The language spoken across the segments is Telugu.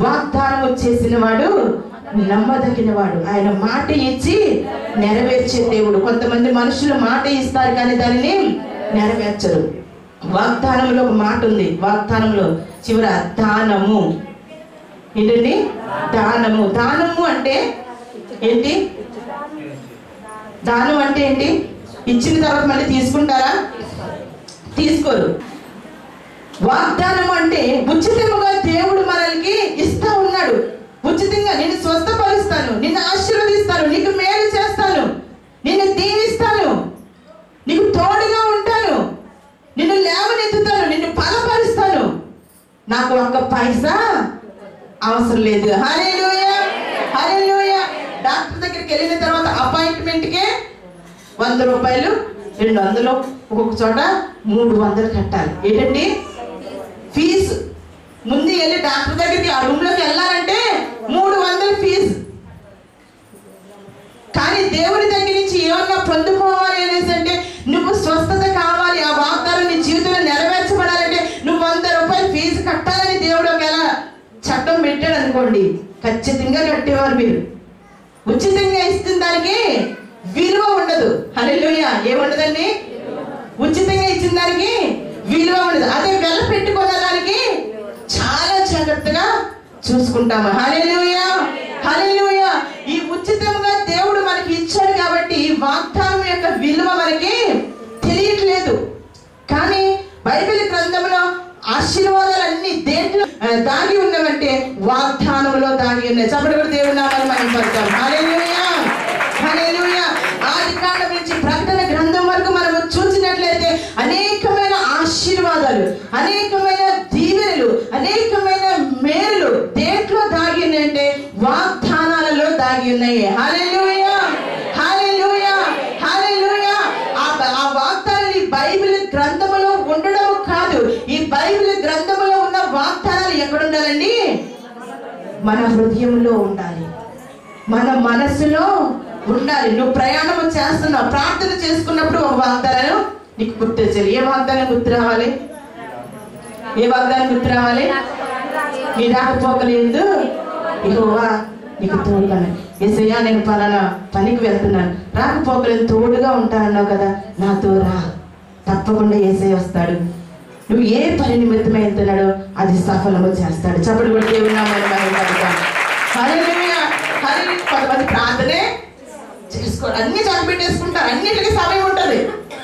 వాగ్దానము చేసిన వాడు నమ్మదగిన వాడు ఆయన మాట ఇచ్చి నెరవేర్చే దేవుడు కొంతమంది మనుషులు మాట ఇస్తారు కానీ దానిని నెరవేర్చరు వాగ్దానంలో ఒక మాట ఉంది వాగ్దానంలో చివర దానము ఏంటండి దానము దానము అంటే ఏంటి దానం అంటే ఏంటి ఇచ్చిన తర్వాత మళ్ళీ తీసుకుంటారా తీసుకోరు వాగ్దానం అంటే ఉచితముగా దేవుడు మనల్ని ఇస్తా ఉన్నాడు ఉచితంగా నేను స్వస్థపరుస్తాను నిన్ను ఆశీర్వదిస్తాను నీకు మేలు చేస్తాను నిన్ను దీవిస్తాను నీకు తోడుగా ఉంటాను నిన్ను లేవనెత్తుతాను నిన్ను బలపరుస్తాను నాకు ఒక్క పైసా అవసరం లేదు హల్లెలూయా హల్లెలూయా డాక్టర్ దగ్గరికి వెళ్ళిన తర్వాత అపాయింట్మెంట్ కే వంద రూపాయలు రెండు వందలు ఒక్కొక్క చోట మూడు వందలు కట్టాలి ఏంటండి ఫీజు ముందు వెళ్ళి డాక్టర్ దగ్గరికి ఆ రూమ్ లోకి వెళ్ళాలంటే మూడు వందలు ఫీజు కానీ దేవుడి దగ్గర నుంచి ఏమన్నా పొందుకోవాలి అనేసి అంటే నువ్వు స్వస్థత కావాలి ఆ వాగ్దానం నీ జీవితంలో నెరవేర్చబడాలంటే నువ్వు వంద రూపాయలు ఫీజు కట్టాలని దేవుడు ఒకవేళ చట్టం పెట్టాడు అనుకోండి ఖచ్చితంగా కట్టేవారు మీరు ఉచితంగా ఇస్తున్న దానికి విలువ ఉండదు హల్లెలూయ ఏముండదండి ఉచితంగా ఇచ్చిన దానికి విలువ ఉండదు అదే వెల పెట్టుకున్న దానికి చాలా జాగ్రత్తగా చూసుకుంటాము హల్లెలూయ హల్లెలూయ ఈ ఉచితంగా దేవుడు మనకి ఇచ్చాడు కాబట్టి ఈ వాగ్దానం యొక్క విలువ మనకి తెలియట్లేదు కానీ బైబిల్ గ్రంథంలో ఆశీర్వాదాలన్నీ దేంట్లో ఆ, దాగి ఉన్నవంటే వాగ్దానంలో దాగి ఉన్నాయి చప్పటి కూడా దేవుడు నామాన్ని మనం పడతాం హల్లెలూయా హల్లెలూయా ఆది కాండం నుంచి ప్రకటన గ్రంథం వరకు మనము చూసినట్లయితే అనేకమైన ఆశీర్వాదాలు అనేకమైన దీవెనలు అనేకమైన మేలు దేంట్లో దాగి ఉన్నాయంటే వాగ్దానాలలో దాగి ఉన్నాయి హల్లెలూయా హల్లెలూయా హల్లెలూయా ఆ ఆ వాగ్దానాలు ఈ బైబిల్ గ్రంథములో ఉండడం కాదు ఈ బైబిల్ గ్రంథములో ఉన్న వాగ్దానాలు ఎక్కడ ఉండాలండి మన హృదయంలో ఉండాలి మన మనసులో ఉండాలి నువ్వు ప్రయాణం చేస్తున్నావు ప్రార్థన చేసుకున్నప్పుడు ఒక వాగ్దానం నీకు గుర్తొచ్చాలి ఏ వాగ్దానం గుర్తు రావాలి ఏ వాగ్దానం గుర్తు రావాలి నీ రాకపోకలేదు ఇహోవా నీకు తోడుగా ఏసయ్యా నేను పలానా పనికి వెళ్తున్నాను రాకపోకలేదు తోడుగా ఉంటానన్నావు కదా నాతో రా తప్పకుండా ఏసై వస్తాడు నువ్వు ఏ పని నిమిత్తమై వెళ్తున్నాడో అది సఫలము చేస్తాడు చప్పుడు కూడా దేవుడు నామాన్ని మహిమపడతాం. హల్లెలూయా. హల్లెలూయా. కొంతమంది ప్రార్థనే చేసుకో అన్ని చదిపెట్టేసుకుంటారు అన్నిటికీ సమయం ఉంటుంది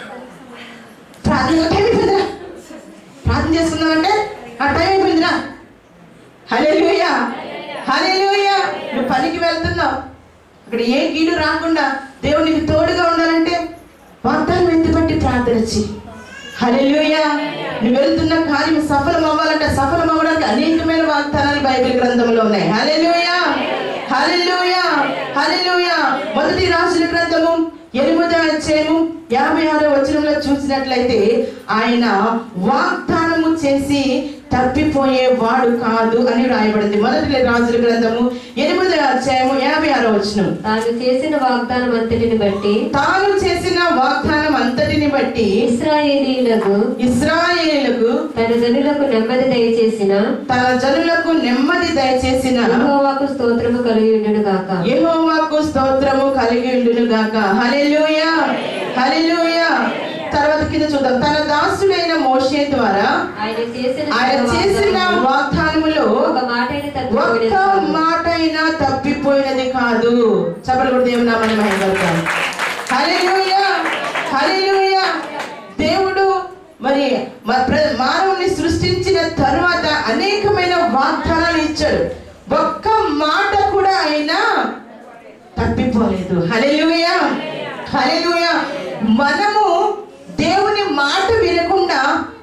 ప్రార్థన టైం అయిపోయిందిరా ప్రార్థన చేసుకుందామంటే ఆ టైం అయిపోయిందిరా హల్లెలూయా హల్లెలూయా నువ్వు పనికి వెళ్తున్నావు అక్కడ ఏ కీడు రాకుండా దేవుడు నీకు తోడుగా ఉండాలంటే వాగ్దానం ఎత్తుపట్టి ప్రార్థన చెయ్యి హల్లెలూయా నువ్వు వెళ్తున్న కార్యం సఫలం అవ్వాలంటే సఫలం అవ్వడానికి అనేకమైన వాగ్దానాలు బైబిల్ గ్రంథంలో ఉన్నాయి హల్లెలూయా హల్లెలూయా హల్లెలూయా మొదటి రాజుల గ్రంథము ఎనిమిదో అధ్యాయము యాభై ఆరో వచనంలో చూసినట్లయితే ఆయన వాగ్దానము చేసి తప్పిపోయే వాడు కాదు అని రాయబడింది మొదటి రాజుల గ్రంథము ఎనిమిదో అధ్యాయము యాభై ఆరో వచనం తాను చేసిన వాగ్దానం అంతటిని బట్టి తాను చేసిన వాగ్దానం అంతటిని బట్టి ఇస్రాయేలీలకు ఇస్రాయేలులకు తన జనులకు నెమ్మది దయచేసిన తన జనులకు నెమ్మది దయచేసిన యెహోవాకు స్తోత్రము కలిగి ఉండును గాక యెహోవాకు స్తోత్రము కలిగి ఉండును గాక హల్లెలూయా హల్లెలూయా తర్వాత కింద చూద్దాం తన దాసుడైన మోషే ద్వారా ఆయన చేసిన ఆయన చేసిన వాగ్దానము వాగ్దానములో ఒక మాటైన ఒక్క తప్పిపోయినది మాట అయినా తప్పిపోయినది కాదు చప్పలు కూడా దేవుని నామని మహిమపడతాం హల్లెలూయా హల్లెలూయా దేవుడు మరి మ- ప్ర- మానవుని సృష్టించిన తరువాత అనేకమైన వాగ్దానాలు ఇచ్చాడు ఒక్క మాట కూడా ఆయన తప్పిపోలేదు హల్లెలూయా హల్లెలూయా మనము దేవుని మాట వినకుండా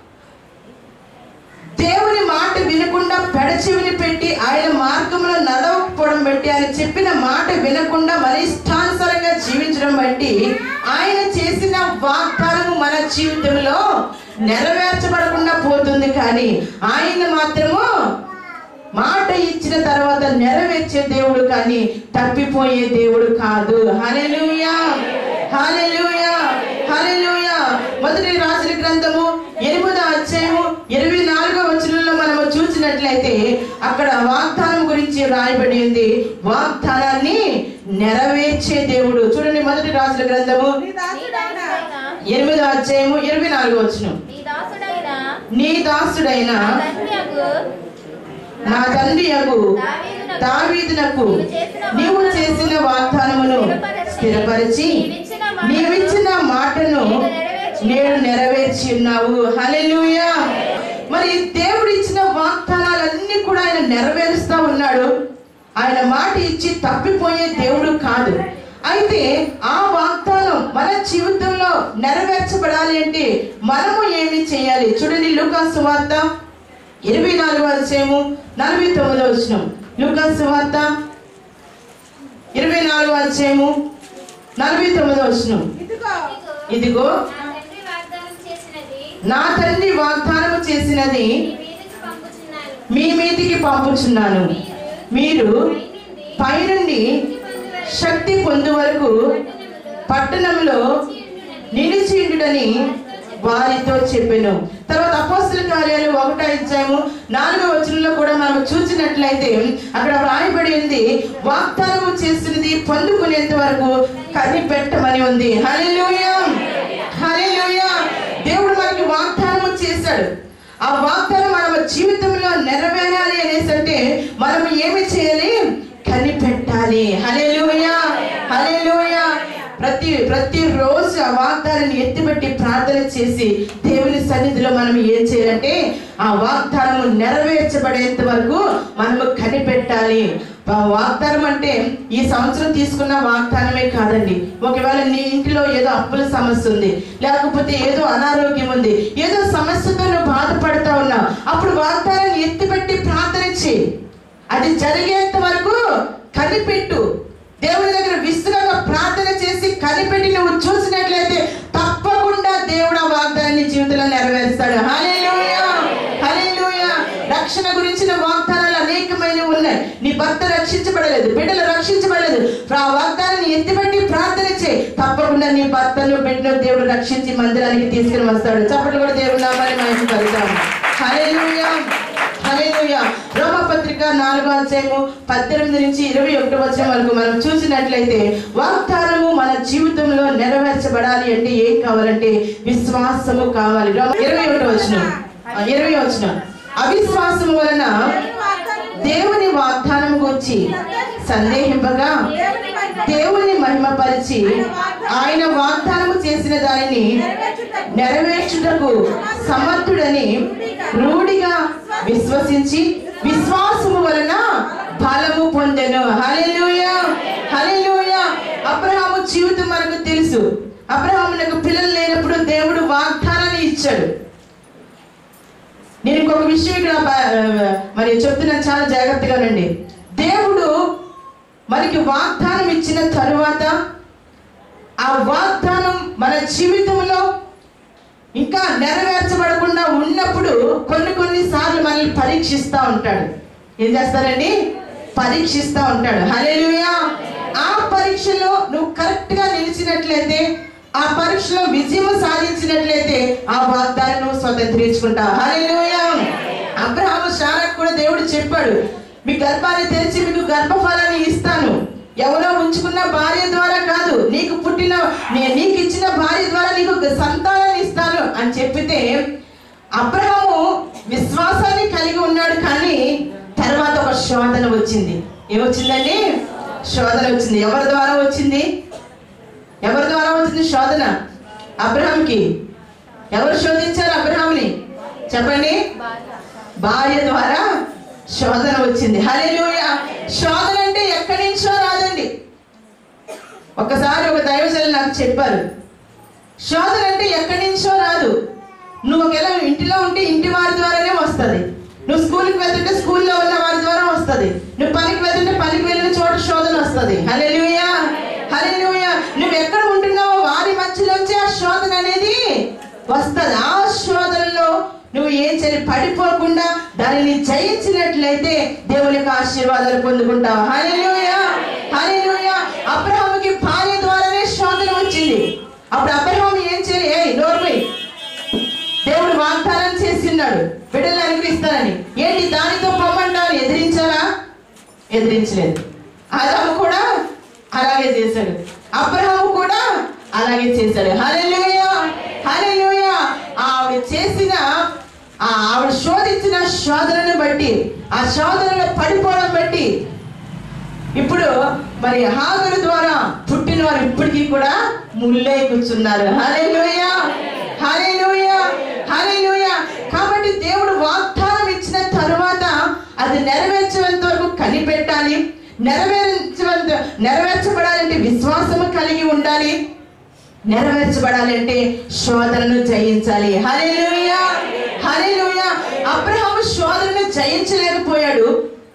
దేవుని మాట వినకుండా పెడచెవిని పెట్టి ఆయన మార్గంలో నడవకపోవడం బట్టి ఆయన చెప్పిన మాట వినకుండా మరి ఇష్టానుసారంగా జీవించడం బట్టి ఆయన చేసిన వాగ్దానము మన జీవితంలో నెరవేర్చబడకుండా పోతుంది కానీ ఆయన మాత్రము మాట ఇచ్చిన తర్వాత నెరవేర్చే దేవుడు కానీ తప్పిపోయే దేవుడు కాదు హల్లెలూయా హల్లెలూయా హల్లెలూయా మొదటి రాజుల గ్రంథము ఎనిమిదో అధ్యాయము ఇరవై నాలుగో వచనంలో మనము చూసినట్లయితే అక్కడ వాగ్దానం గురించి గురించి రాయబడి ఉంది వాగ్దానాన్ని నెరవేర్చే దేవుడు చూడండి మొదటి రాజుల గ్రంథము నీ దాసుడైన ఎనిమిదో అధ్యాయము ఇరవై నాలుగు వచ్చిన నీ దాసుడైన నీ దాసుడైన ధన్యకు నా తండ్రి యగు దావీదునకు దావీదునకు నీవు చేసిన వాగ్దానమును స్థిరపరిచి నీవిచ్చిన మాటను నేను నెరవేర్చి ఉన్నావు హల్లెలూయా మరి దేవుడు ఇచ్చిన వాగ్దానాలన్నీ కూడా ఆయన నెరవేరుస్తా ఉన్నాడు ఆయన మాట ఇచ్చి తప్పిపోయే దేవుడు కాదు అయితే ఆ వాగ్దానం మన జీవితంలో నెరవేర్చబడాలి అంటే మనము ఏమి చేయాలి చూడండి లూకాసు వార్త ఇరవై నాలుగు అధ్యాయము నలభై తొమ్మిదో వచ్చిన లూకాసు వార్త ఇరవై నాలుగు అధ్యాయము నలభై తొమ్మిదో వచ్చిన ఇదిగో ఇదిగో నా తండ్రి వాగ్దానం చేసినది నా తండ్రి వాగ్దానము చేసినది నీ మీదకి పంపుచున్నాను మీ మీదికి పంపుచున్నాను మీరు పైనుండి శక్తి పొందు వరకు పట్టణంలో నిలిచిండుడని వారితో చెప్పాను తర్వాత అపోస్తుల కార్యాలు ఒకటో అధ్యాయము నాలుగో వచనంలో కూడా మనం చూసినట్లయితే అక్కడ వ్రాయబడి ఉంది వాగ్దానము చేసినది పొందుకునేంత వరకు కనిపెట్టమని ఉంది హల్లెలూయా హల్లెలూయా దేవుడు మనకి వాగ్దానం చేశాడు ఆ వాగ్దానం మన జీవితంలో నెరవేరాలి అనేసి అంటే మనం ఏమి చేయాలి కనిపెట్టాలి హల్లెలూయా హల్లెలూయా ప్రతి ప్రతి రోజు ఆ వాగ్దానాన్ని ఎత్తిపెట్టి ప్రార్థన చేసి దేవుని సన్నిధిలో మనం ఏం చేయాలంటే ఆ వాగ్దానము నెరవేర్చబడేంత వరకు మనము కనిపెట్టాలి ఆ వాగ్దానం అంటే ఈ సంవత్సరం తీసుకున్న వాగ్దానమే కాదండి ఒకవేళ నీ ఇంటిలో ఏదో అప్పుల సమస్య ఉంది లేకపోతే ఏదో అనారోగ్యం ఉంది ఏదో సమస్యతో నువ్వు బాధపడతా ఉన్నావు అప్పుడు వాగ్దానాన్ని ఎత్తిపెట్టి ప్రార్థన చేయి అది జరిగేంత వరకు కనిపెట్టు దేవుని దగ్గర విసుగగా ప్రార్థన చేసి కనిపెట్టి నువ్వు చూసినట్లయితే తప్పకుండా దేవుడు ఆ వాగ్దానాన్ని జీవితంలో నెరవేరుస్తాడు హల్లెలూయా హల్లెలూయా రక్షణ గురించిన వాగ్దానాలు అనేకమైనవి ఉన్నాయి నీ భర్త రక్షించబడలేదు బిడ్డలు రక్షించబడలేదు ఆ వాగ్దానాన్ని ఎత్తిపెట్టి ప్రార్థన చేయి తప్పకుండా నీ భర్తను బిడ్డను దేవుడు రక్షించి మందిరానికి తీసుకుని వస్తాడు చప్పట్లు కూడా దేవుడు నామాన్ని మహిమ పలుకుతాం హల్లెలూయా హల్లెలూయా రోమపత్రిక నాలుగో అధ్యాయము పద్దెనిమిది నుంచి ఇరవై ఒకటో వచనం వరకు మనం చూసినట్లయితే వాగ్దానము మన జీవితంలో నెరవేర్చబడాలి అంటే ఏం కావాలంటే విశ్వాసము కావాలి రోమ ఇరవై ఒకటో వచనం ఆ, ఇరవై వచనం అవిశ్వాసము వలన దేవుని వాగ్దానం గురించి సందేహింపగా దేవుని మహిమ దేవుని మహిమపరిచి ఆయన వాగ్దానము చేసిన దానిని నెరవేర్చుటకు సమర్థుడని రూఢిగా విశ్వసించి విశ్వాసము వలన ఫలము పొందెను హల్లెలూయా హల్లెలూయా అబ్రహాము జీవితం మనకు తెలుసు అబ్రహామునకు పిల్లలు లేనప్పుడు దేవుడు వాగ్దానాన్ని ఇచ్చాడు నేను ఇంకొక విషయం ఇక్కడ బ- మరి చెప్తున్నాను చాలా జాగ్రత్తగా రండి దేవుడు మనకి వాగ్దానం ఇచ్చిన తరువాత ఆ వాగ్దానం మన జీవితంలో ఇంకా నెరవేర్చబడకుండా ఉన్నప్పుడు కొన్ని కొన్ని సార్లు మనల్ని పరీక్షిస్తూ ఉంటాడు ఏం చేస్తారండి పరీక్షిస్తూ ఉంటాడు హల్లెలూయా ఆ పరీక్షలో నువ్వు కరెక్ట్ గా నిలిచినట్లయితే ఆ పరీక్షలో విజయం సాధించినట్లయితే ఆ వాగ్దానం నువ్వు స్వతంత్రించుకుంటావు హల్లెలూయా అబ్రహాము శారకు కూడా దేవుడు చెప్పాడు మీ గర్భాన్ని తెరిచి మీకు గర్భఫలాన్ని ఇస్తాను ఎవరో ఉంచుకున్న భార్య ద్వారా కాదు నీకు పుట్టిన నే- నీకు ఇచ్చిన భార్య ద్వారా నీకు సంతానాన్ని ఇస్తాను అని చెప్పితే అబ్రహము విశ్వాసాన్ని కలిగి ఉన్నాడు కానీ తర్వాత ఒక శోధన వచ్చింది ఏమొచ్చిందండి శోధన వచ్చింది ఎవరి ద్వారా వచ్చింది ఎవరి ద్వారా వచ్చింది శోధన అబ్రహాంకి ఎవరు శోధించారు అబ్రహాంని చెప్పండి భార్య ద్వారా శోధన వచ్చింది హల్లెలూయా శోధన అంటే ఎక్కడి నుంచో రాదండి ఒకసారి ఒక దైవజనులు నాకు చెప్పారు శోధన అంటే ఎక్కడి నుంచో రాదు నువ్వు ఒకవేళ ఇంటిలో ఉంటే ఇంటి వారి ద్వారానే వస్తుంది నువ్వు స్కూల్కి వెళ్తుంటే స్కూల్లో ఉన్న వారి ద్వారా వస్తుంది నువ్వు పనికి వెళ్తుంటే పనికి వెళ్ళిన చోట శోధన వస్తుంది హల్లెలూయా హల్లెలూయా నువ్వు ఎక్కడ ఉంటున్నావో వారి మధ్యలోంచి ఆ శోధన అనేది వస్తుంది ఆ శోధనలో నువ్వు ఏం చేయాలి పడిపోకుండా దానిని జయించినట్లయితే దేవుని యొక్క ఆశీర్వాదాలు పొందుకుంటావు హల్లెలూయా హల్లెలూయా అబ్రహాముకి భార్య ద్వారానే శోధన వచ్చింది అప్పుడు అబ్రహాం ఏం చేయాలి ఏయ్ నోర్మై దేవుడు వాగ్దానం చేసిన్నాడు బిడ్డలు అనుగ్రహిస్తానని ఏంటి దానితో పొమ్మంటావు ఎదిరించారా ఎదిరించలేదు ఆదాము కూడా అలాగే చేశాడు అబ్రహాము కూడా అలాగే చేశాడు హల్లెలూయా హల్లెలూయా ఆవిడ చేసిన ఆ ఆవిడ శోధించిన శోధనను బట్టి ఆ శోధనలో పడిపోవడం బట్టి ఇప్పుడు మరి హాగరు ద్వారా పుట్టిన వారు ఇప్పటికీ కూడా ముల్లే కూర్చున్నారు హల్లెలూయా హల్లెలూయా హల్లెలూయా కాబట్టి దేవుడు వాగ్దానం ఇచ్చిన తరువాత అది నెరవేర్చేంత వరకు కనిపెట్టాలి నెరవేర్చేంత నెరవేర్చబడాలంటే విశ్వాసము కలిగి ఉండాలి నెరవేర్చబడాలంటే శోధనను జయించాలి హల్లెలూయా హల్లెలూయా అబ్రహాము శోధనను జయించలేకపోయాడు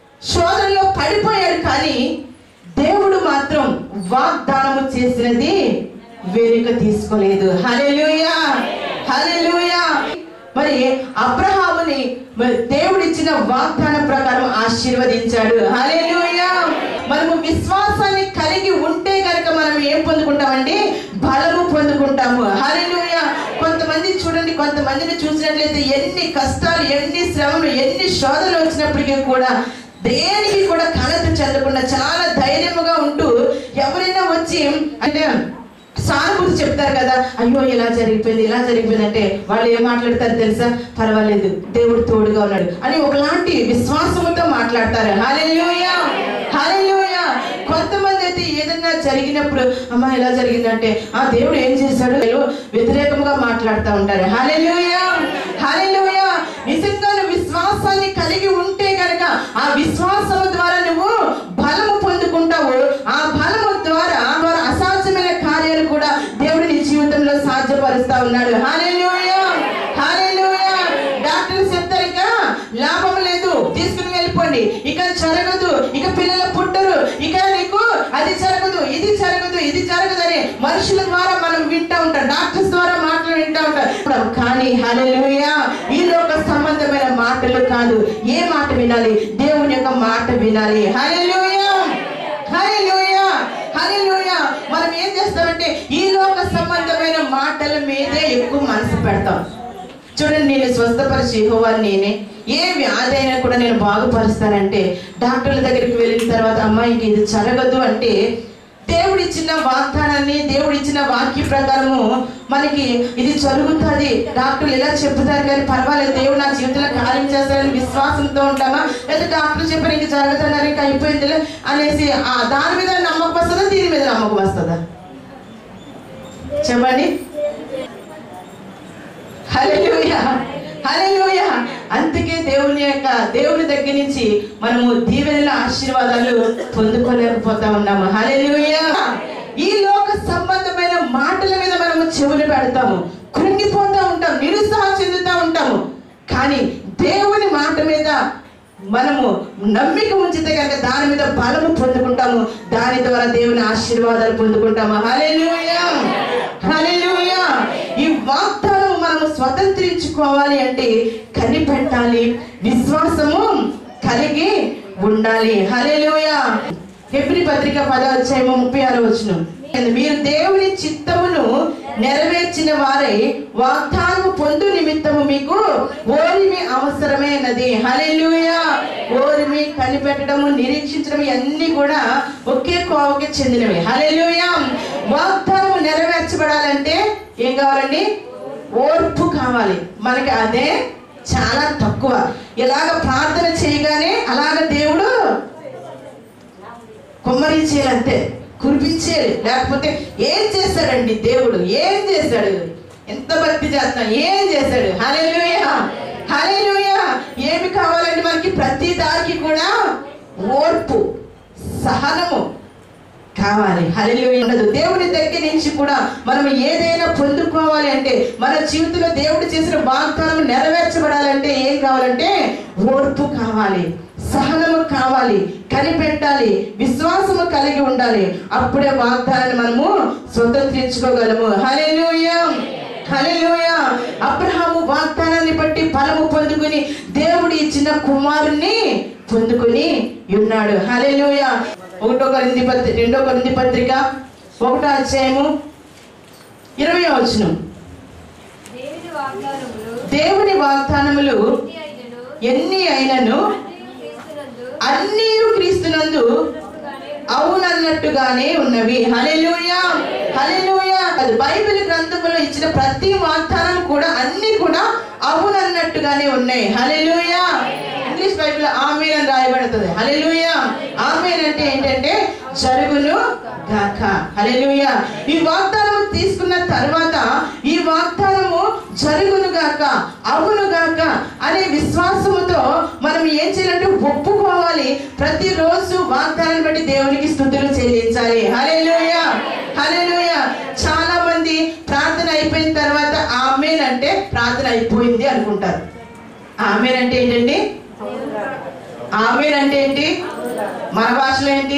శోధనలో పడిపోయాడు కానీ దేవుడు మాత్రం వాగ్దానము చేసినది వెనుక తీసుకోలేదు హల్లెలూయా హల్లెలూయా మరి అబ్రహాముని మరి దేవుడిచ్చిన వాగ్దానం ప్రకారం ఆశీర్వదించాడు హల్లెలూయా మనము విశ్వాసాన్ని కలిగి ఉంటే కనుక మనం ఏం పొందుకుంటామండి బలము పొందుకుంటాము హల్లెలూయా కొంతమంది చూడండి కొంతమందిని చూసినట్లయితే ఎన్ని కష్టాలు ఎన్ని శ్రమలు ఎన్ని శోధనలు వచ్చినప్పటికీ కూడా దేనికి కూడా కలత చెందకుండా చాలా ధైర్యముగా ఉంటూ ఎవరైనా వచ్చి అంటే సానుభూతి చెప్తారు కదా అయ్యో ఇలా జరిగిపోయింది ఇలా జరిగిపోయింది అంటే వాళ్ళు ఏం మాట్లాడతారు తెలుసా పర్వాలేదు దేవుడు తోడుగా ఉన్నాడు అని ఒకలాంటి విశ్వాసముతో మాట్లాడతారు హల్లెలూయా హల్లెలూయా కొంతమంది అయితే ఏదైనా జరిగినప్పుడు అమ్మా ఇలా జరిగిందంటే ఆ దేవుడు ఏం చేశాడు వీళ్ళు వ్యతిరేకంగా మాట్లాడుతూ ఉంటారు హల్లెలూయా హల్లెలూయా నిజంగా నువ్వు విశ్వాసాన్ని కలిగి ఉంటే కనుక ఆ విశ్వాసము ద్వారా నువ్వు బలము పొందుకుంటావు ఆ బలము ద్వారా ద్వారా అసాధ్యమైన కార్యాలు కూడా దేవుడు నీ జీవితంలో సాధ్యపరుస్తా ఉన్నాడు హల్లెలూయా హల్లెలూయా డాక్టర్లు చెప్తారు ఇక లాభం లేదు తీసుకుని వెళ్ళిపోండి ఇక జరగదు ఇక పిల్లలు పుట్టరు ఇక నీకు అది జరగదు ఇది జరగదు ఇది జరగదు అని మనుషుల ద్వారా మనం వింటా ఉంటాం డాక్టర్స్ ద్వారా మాటలు వింటా ఉంటాం కానీ హల్లెలూయా ఈ లోక సంబంధమైన మాటలు కాదు ఏ మాట వినాలి దేవుని యొక్క మాట వినాలి హల్లెలూయా హల్లెలూయా హల్లెలూయా మనం ఏం చేస్తామంటే ఈ లోక సంబంధమైన మాటల మీదే ఎక్కువ మనసు పెడతాం చూడండి నేను స్వస్థపరిచి యెహోవాని నేనే ఏ వ్యాధి అయినా కూడా నేను బాగుపరుస్తానంటే డాక్టర్ల దగ్గరికి వెళ్ళిన తర్వాత అమ్మాయికి ఇది జరగదు అంటే దేవుడిచ్చిన వాగ్దానాన్ని దేవుడిచ్చిన వాక్య ప్రకారము మనకి ఇది జరుగుతుంది డాక్టర్లు ఇలా చెప్తారు కానీ పర్వాలేదు దేవుడు నా జీవితంలో కార్యం చేస్తారని విశ్వాసంతో ఉంటామా లేదా డాక్టర్లు చెప్పారు ఇంక జరుగుతున్నారు ఇంకా అయిపోయిందిలే అనేసి ఆ దాని మీద నమ్మకం వస్తుందా దీని మీద నమ్మకం వస్తుందా చెప్పండి హల్లెలూయా హల్లెలూయా అందుకే దేవుని యొక్క దేవుని దగ్గర నుంచి మనము దీవెనల ఆశీర్వాదాలు పొందుకోలేకపోతా ఉన్నాము హల్లెలూయా ఈ లోక సంబంధమైన మాటల మీద మనము చెవులు పెడతాము కృంగిపోతా ఉంటాం నిరుత్సాహం చెందుతా ఉంటాము కానీ దేవుని మాట మీద మనము నమ్మిక ఉంచితే కనుక దాని మీద బలము పొందుకుంటాము దాని ద్వారా దేవుని ఆశీర్వాదాలు పొందుకుంటాము హల్లెలూయా హల్లెలూయా ఈ వాగ్దానం మనము స్వతంత్రించుకోవాలి అంటే కనిపెట్టాలి విశ్వాసము కలిగి ఉండాలి హల్లెలూయా హెబ్రి పత్రిక పద అధ్యాయము ముప్పై ఆరు వచనం మీరు దేవుని చిత్తమును నెరవేర్చిన వారై వాగ్దానము పొందు నిమిత్తము మీకు ఓరిమి అవసరమైనది హల్లెలూయా ఓరిమి కనిపెట్టడము నిరీక్షించడం ఇవన్నీ కూడా ఒకే కోవకి చెందినవి హల్లెలూయా వాగ్దానము నెరవేర్చబడాలంటే ఏం కావాలండి ఓర్పు కావాలి మనకి అదే చాలా తక్కువ ఇలాగ ప్రార్థన చేయగానే అలాగ దేవుడు కుమ్మరించేయాలి అంతే కురిపించేయాలి లేకపోతే ఏం చేశాడండి దేవుడు ఏం చేశాడు ఎంత భక్తి చేస్తాం ఏం చేశాడు హల్లెలూయా హల్లెలూయా ఏమి కావాలండి మనకి ప్రతి దానికి కూడా ఓర్పు సహనము కావాలి హల్లెలూయా ఉండదు దేవుని దగ్గర నుంచి కూడా మనం ఏదైనా పొందుకోవాలి అంటే మన జీవితంలో దేవుడు చేసిన వాగ్దానం నెరవేర్చబడాలంటే ఏం కావాలంటే ఓర్పు కావాలి సహనము కావాలి కనిపెట్టాలి విశ్వాసము కలిగి ఉండాలి అప్పుడే వాగ్దానాన్ని మనము స్వతంత్రించుకోగలము హల్లెలూయా హల్లెలూయా అబ్రహాము వాగ్దానాన్ని బట్టి బలము పొందుకుని దేవుడు ఇచ్చిన కుమారుని పొందుకుని ఉన్నాడు హల్లెలూయా ఒకటో కొరింది పత్రిక రెండో కొరింది పత్రిక ఒకటో అధ్యాయము ఇరవై వచనం దేవుని వాగ్దానములు దేవుని వాగ్దానములు ఎన్ని అయినను ఎన్ని అయినను అన్నియు క్రీస్తునందు అన్నీ క్రీస్తునందు వాగ్దానములందు అవునన్నట్టుగానే ఉన్నవి హల్లెలూయా హల్లెలూయా అది బైబిల్ గ్రంథంలో ఇచ్చిన ప్రతి వాగ్దానం కూడా అన్ని కూడా అవునన్నట్టుగానే ఉన్నాయి హల్లెలూయా ఇంగ్లీష్ బైబిల్ ఆమెన్ అని రాయబడుతుంది హల్లెలూయా ఆమెన్ అంటే ఏంటంటే జరుగును గాక హల్లెలూయా ఈ వాగ్దానము తీసుకున్న తర్వాత ఈ వాగ్దానము జరుగును గాక అవును గాక అనే విశ్వాసముతో మనం ఏం చేయాలంటే ఒప్పుకోవాలి ప్రతిరోజు వాగ్దానాన్ని బట్టి దేవునికి స్థుతులు చెల్లించాలి హల్లెలూయా హల్లెలూయా చాలా మంది ప్రార్థన అయిపోయిన తర్వాత ఆమెన్ అంటే ప్రార్థన అయిపోయింది అనుకుంటారు ఆమెన్ అంటే ఏంటండి ఆమెన్ అంటే ఏంటి మన భాషలో ఏంటి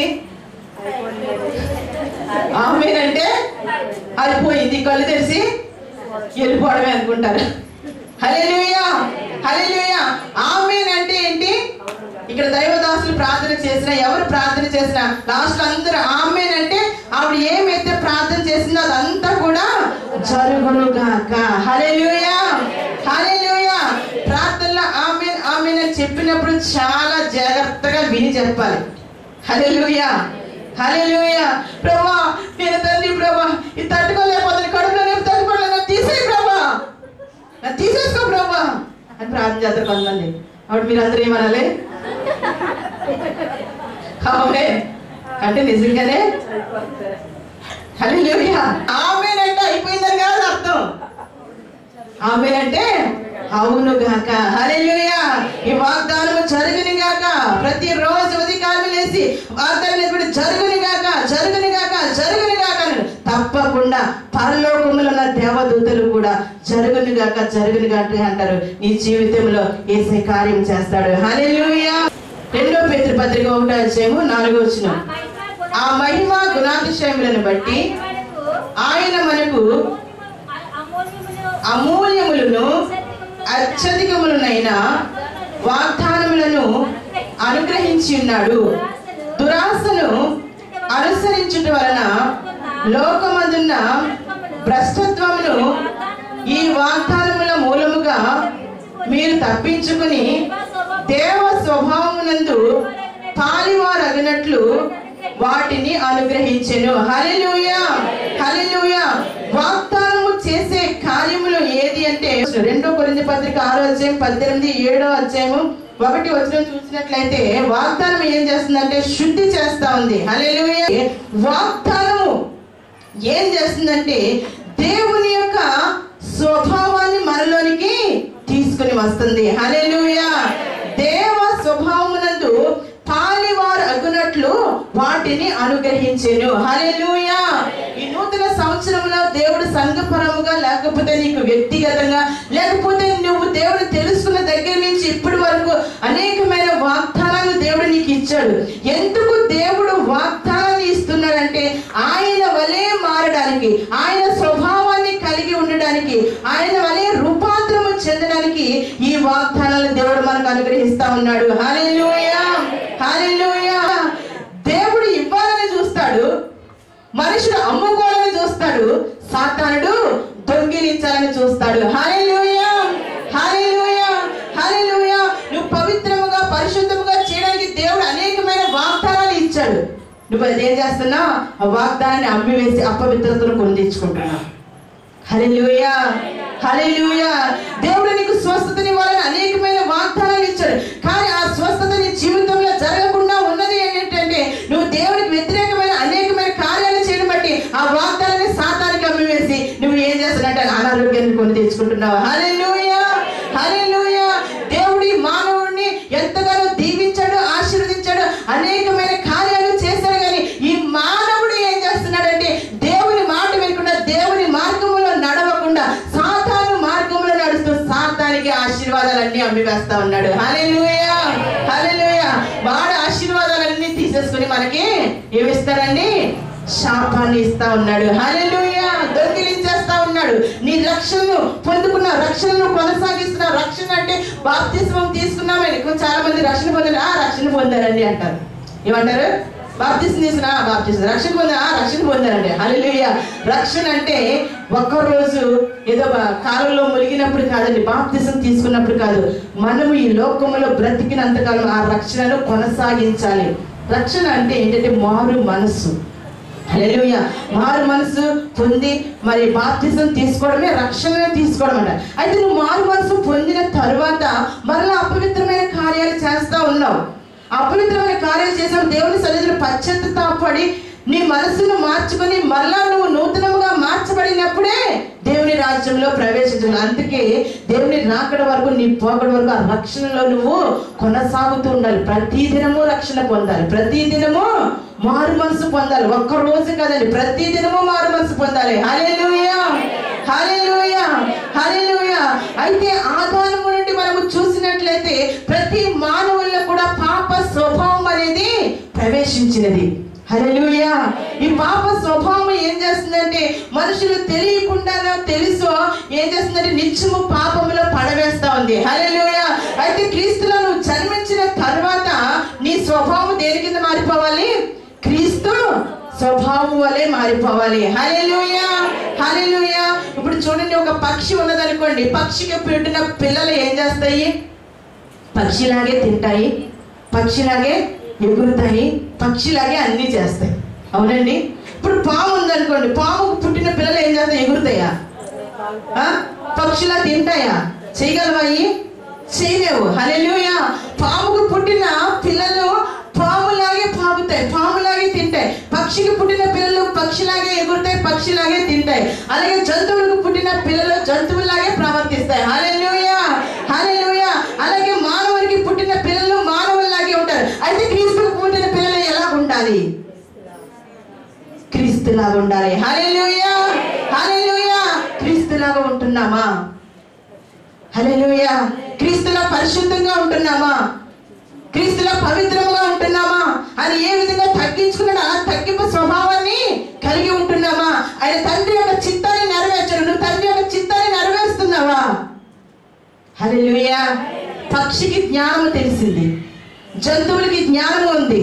ఆమెన్ అంటే అయిపోయింది కళ్ళు తెరిచి వెళ్ళిపోవడమే అనుకుంటారు హల్లెలూయా హల్లెలూయా ఆమెన్ అంటే ఏంటి ఇక్కడ దైవదాసులు ప్రార్థన చేసిన ఎవరు ప్రార్థన చేసిన లాస్ట్ అందరూ ఆమెన్ అంటే ఆవిడ ఏమైతే ప్రార్థన చేసిందో అదంతా కూడా జరుగును గాక హల్లెలూయా హల్లెలూయా ప్రార్థనలో ఆమెన్ ఆమెన్ అని చెప్పినప్పుడు చాలా జాగ్రత్తగా విని చెప్పాలి హల్లెలూయా హల్లెలూయా ప్రభా నేను తండ్రి ప్రభా ఇది తట్టుకోలేకపోతుంది కడుపులో నేను తట్టుకోలేను తీసేయి ప్రభా నన్ను తీసేసుకో ప్రభా అని ప్రార్థన చేస్తారు కొంతమంది అప్పుడు మీరు అందరూ ఏమనాలి అవునే అంటే నిజంగానే హల్లెలూయా ఆమెన్ అంటే అయిపోయిందని కాదు అర్థం ఆమెన్ అంటే అవును గాక హల్లెలూయా ఈ వాగ్దానము జరుగుని గాక ప్రతి రోజు ఉదయకాలం లేసి వాగ్దానం ఎప్పుడు జరుగుని గాక జరుగుని గాక జరుగుని గాక అని తప్పకుండా పరలోకములో ఉన్న దేవదూతలు కూడా జరుగుని గాక జరుగుని గాక అంటారు నీ జీవితంలో ఏసే కార్యం చేస్తాడు హల్లెలూయా రెండో పేతృ పత్రిక ఒకటో అధ్యాయము నాలుగో వచ్చిన ఆ మహిమ గుణాతిశయములను బట్టి ఆయన మనకు అమూల్యములను అత్యధికములనైన వాగ్దానములను అనుగ్రహించి ఉన్నాడు దురాశను అనుసరించుట వలన లోకమందున్న భ్రష్టత్వమును ఈ వాగ్దానముల మూలముగా మీరు తప్పించుకుని దేవ స్వభావమునందు పాలివారగినట్లు వాటిని అనుగ్రహించెను హల్లెలూయా హల్లెలూయా వాగ్దానము చేసే కార్యములు ఏది అంటే రెండో కొరింథీ పత్రిక ఆరో అధ్యాయం పద్దెనిమిది ఏడో అధ్యాయము ఒకటి వచ్చిన చూసినట్లయితే వాగ్దానం ఏం చేస్తుందంటే శుద్ధి చేస్తా ఉంది హల్లెలూయా వాగ్దానము ఏం చేస్తుందంటే దేవుని యొక్క స్వభావాన్ని మనలోనికి తీసుకుని వస్తుంది హల్లెలూయా దేవ స్వభావమునందు పాలివారు అగునట్లు వాటిని అనుగ్రహించెను హల్లెలూయా ఈ నూతన సంవత్సరంలో దేవుడు సంఘపరముగా లేకపోతే నీకు వ్యక్తిగతంగా లేకపోతే నువ్వు దేవుడు తెలుసుకున్న దగ్గర నుంచి ఇప్పటి వరకు అనేకమైన వాగ్దానాలు దేవుడు నీకు ఇచ్చాడు ఎందుకు దేవుడు వాగ్దానాన్ని ఇస్తున్నాడంటే ఆయన వలే మారడానికి ఆయన స్వభావాన్ని కలిగి ఉండడానికి ఆయన వలే రూపాంతరము చెందడానికి ఈ వాగ్దానాలు దేవుడు మనకు అనుగ్రహిస్తా ఉన్నాడు హల్లెలూయా హల్లెలూయా దేవుడు ఇవ్వాలని చూస్తాడు మనుషుడు అమ్ముకోవాలని చూస్తాడు సాతానుడు దొంగిలించాలని చూస్తాడు హల్లెలూయా హల్లెలూయా హల్లెలూయా నువ్వు పవిత్రముగా పరిశుద్ధముగా చేయడానికి దేవుడు అనేకమైన వాగ్దానాలు ఇచ్చాడు నువ్వు అదేం చేస్తున్నావు ఆ వాగ్దానాన్ని అమ్మివేసి అపవిత్రతను కొని తెచ్చుకుంటున్నావు హల్లెలూయా హల్లెలూయా దేవుడు నీకు స్వస్థతనివ్వాలని అనేకమైన వాగ్దానాలు ఇచ్చాడు కానీ ఆ స్వస్థత నీ జీవితంలో జరగకుండా ఉన్నది ఏంటంటే నువ్వు దేవునికి వ్యతిరేకమైన అనేకమైన కార్యాలు చేయడం బట్టి ఆ వాగ్దానాన్ని సాతానికి అమ్మివేసి నువ్వు ఏం చేస్తున్నట్టు అనారోగ్యాన్ని కొని తెచ్చుకుంటున్నావు హల్లెలూయా హల్లెలూయా దేవుడి మానవుడిని ఎంతగానో దీవించాడు ఆశీర్వదించాడు అనేకమైన కార్యాలు చేశాడు కానీ ఈ మానవుడు ఏం చేస్తున్నాడంటే దేవుని మాట వినకుండా దేవుని మార్గంలో నడవకుండా సాతాను మార్గంలో నడుస్తూ సాతానికి ఆశీర్వాదాలన్నీ అమ్మివేస్తా ఉన్నాడు హల్లెలూయా హల్లెలూయా వాడు ఆశీర్వాదాలన్నీ తీసేసుకుని మనకి ఏమిస్తాడండి శాపాన్ని ఇస్తా ఉన్నాడు హల్లెలూయా దొంగిలించేస్తా ఉన్నాడు నీ రక్షణను పొందుకున్న రక్షణను కొనసాగిస్తున్న రక్షణ అంటే బాప్తిస్మం తీసుకున్నామని చాలా మంది రక్షణ పొందారు ఆ రక్షణ పొందారండి అంటారు ఏమంటారు బాప్తిసం తీసుకున్నా బాప్తిసం రక్షణ పొందా ఆ, రక్షణ పొందారండి హల్లెలూయా రక్షణ అంటే ఒక్క రోజు ఏదో బ- కాలంలో మునిగినప్పుడు కాదండి బాప్తిసం తీసుకున్నప్పుడు కాదు మనము ఈ లోకములో బ్రతికినంతకాలం ఆ రక్షణను కొనసాగించాలి రక్షణ అంటే ఏంటంటే మారు మనస్సు హల్లెలూయా మారు మనసు పొంది మరి బాప్తిజం తీసుకోవడమే రక్షణ తీసుకోవడం అంట అయితే నువ్వు మారు మనసు పొందిన తరువాత మరలా అపవిత్రమైన కార్యాలు చేస్తా ఉన్నావు అపవిత్రమైన కార్యాలు చేసావు దేవుని సన్నిధిలో పశ్చాత్తాపడి నీ మనసును మార్చుకొని మరలా నువ్వు నూతనముగా మార్చబడినప్పుడే దేవుని రాజ్యంలో ప్రవేశించాలి అందుకే దేవుని రాకడ వరకు నీ పోకడ వరకు ఆ రక్షణలో నువ్వు కొనసాగుతూ ఉండాలి ప్రతి దినము రక్షణ పొందాలి ప్రతి దినము మారు మనసు పొందాలి ఒక్క రోజు కదండి ప్రతి దినము మారు మనసు పొందాలి హల్లెలూయా హల్లెలూయా హల్లెలూయా అయితే ఆదాము నుండి మనము చూసినట్లయితే ప్రతి మానవుల్లో కూడా పాప స్వభావం అనేది ప్రవేశించినది హల్లెలూయా ఈ పాప స్వభావం ఏం చేస్తుందంటే మనుషులు తెలియకుండానో తెలుసో ఏం చేస్తుందంటే నిత్యము పాపములో పడవేస్తా ఉంది హల్లెలూయా అయితే క్రీస్తులో నువ్వు జన్మించిన తర్వాత నీ స్వభావం దేని కింద మారిపోవాలి క్రీస్తు స్వభావం వలె మారిపోవాలి హల్లెలూయా హల్లెలూయా ఇప్పుడు చూడండి ఒక పక్షి ఉన్నదనుకోండి పక్షికి పుట్టిన పిల్లలు ఏం చేస్తాయి పక్షిలాగే తింటాయి పక్షిలాగే ఎగురుతాయి పక్షిలాగే అన్నీ చేస్తాయి అవునండి ఇప్పుడు పాము ఉందనుకోండి పాముకు పుట్టిన పిల్లలు ఏం చేస్తాయి ఎగురుతాయా ఆ? పక్షిలా తింటాయా చేయగలవాయి చేయలేవు హల్లెలూయా పాముకు పుట్టిన పిల్లలు పాములాగే పాముతాయి పాములాగే తింటాయి పక్షికి పుట్టిన పిల్లలు పక్షిలాగే ఎగురుతాయి పక్షిలాగే తింటాయి అలాగే జంతువులకు పుట్టిన పిల్లలు జంతువులాగే ప్రవర్తిస్తాయి హల్లెలూయా హల్లెలూయా అలాగే మానవునికి పుట్టిన పిల్లలు మానవుల్లాగే ఉంటారు అయితే క్రీస్తుకు పుట్టిన పిల్లలు ఎలా ఉండాలి క్రీస్తులాగా ఉండాలి హల్లెలూయా హల్లెలూయా క్రీస్తులాగా ఉంటున్నామా హల్లెలూయా క్రీస్తులా పరిశుద్ధంగా ఉంటున్నామా క్రీస్తులా పవిత్రముగా ఉంటున్నామా అని ఏ విధంగా తగ్గించుకున్నాడు అలా తగ్గింపు స్వభావాన్ని కలిగి ఉంటున్నామా ఆయన తండ్రి యొక్క చిత్తాన్ని నెరవేర్చడు నువ్వు తండ్రి యొక్క చిత్తాన్ని నెరవేరుస్తున్నావా హల్లెలూయా పక్షికి జ్ఞానము తెలిసింది జంతువులకి జ్ఞానం ఉంది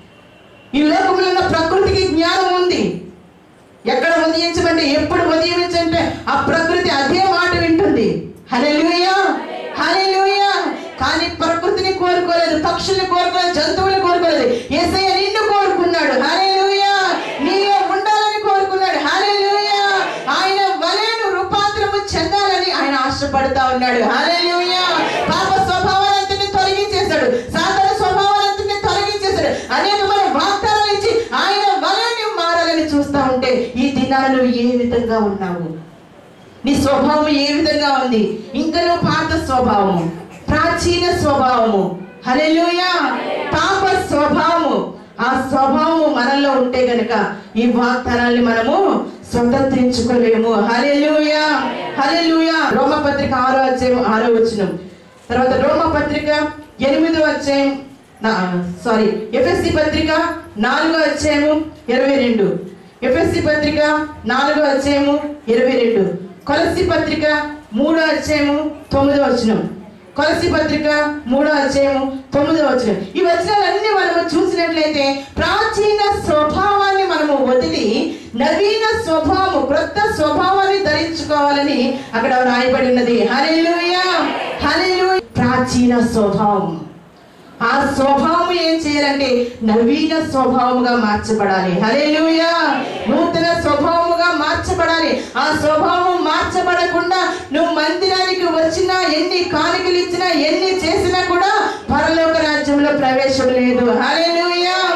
ఈ లోకంలో ఉన్న ప్రకృతికి జ్ఞానం ఉంది ఎక్కడ ఉదయించమంటే ఎప్పుడు ఉదయించంటే ఆ ప్రకృతి అదే మాట వింటుంది హల్లెలూయా హల్లెలూయా కానీ ప్రకృతిని కోరుకోలేదు పక్షుల్ని కోరుకోలేదు జంతువుల్ని కోరుకోలేదు ఏసయ్య నిన్ను కోరుకున్నాడు హల్లెలూయా నీలో ఉండాలని కోరుకున్నాడు హల్లెలూయా ఆయన వలెను రూపాంతరము చెందాలని ఆయన ఆశపడతా ఉన్నాడు హల్లెలూయా పాప స్వభావాలంతని తొలగించేశాడు సాధారణ స్వభావాలంతని తొలగించేశాడు అనేకమైన వాగ్దానాలు ఇచ్చి ఆయన వలెని మారాలని చూస్తా ఉంటే ఈ దినాలు నువ్వు ఏ విధంగా ఉన్నావు నీ స్వభావం ఏ విధంగా ఉంది ఇంకా నువ్వు పాత స్వభావము ప్రాచీన స్వభావము హల్లెలూయా పాప స్వభావము ఆ స్వభావము మనలో ఉంటే గనుక ఈ వాగ్దానాన్ని మనము స్వతంత్రించుకోలేము హల్లెలూయా హల్లెలూయా రోమ పత్రిక ఆరో అధ్యాయం ఆరో వచనం తర్వాత రోమ పత్రిక ఎనిమిదో అధ్యాయం సారీ ఎఫ్ఎస్సి పత్రిక నాలుగో అధ్యాయము ఇరవై రెండు ఎఫ్ఎస్సి పత్రిక నాలుగో అధ్యాయము ఇరవై రెండు కొలసి పత్రిక మూడో అధ్యాయము తొమ్మిదో వచనం కొలసి పత్రిక మూడో అధ్యాయము తొమ్మిదో వచనం ఈ వచనాలన్నీ మనము చూసినట్లయితే ప్రాచీన స్వభావాన్ని మనము వదిలి నవీన స్వభావము క్రొత్త స్వభావాన్ని ధరించుకోవాలని అక్కడ రాయబడి ఉన్నది హల్లెలూయా హల్లెలూయా ప్రాచీన స్వభావం ఆ స్వభావం ఏం చేయాలంటే నవీన స్వభావముగా మార్చబడాలి హల్లెలూయా నూతన స్వభావముగా మార్చబడాలి ఆ స్వభావం మార్చబడకుండా నువ్వు మందిరానికి వచ్చినా ఎన్ని కానుకలు ఇచ్చినా ఎన్ని చేసినా కూడా పరలోక రాజ్యంలో ప్రవేశం లేదు హల్లెలూయా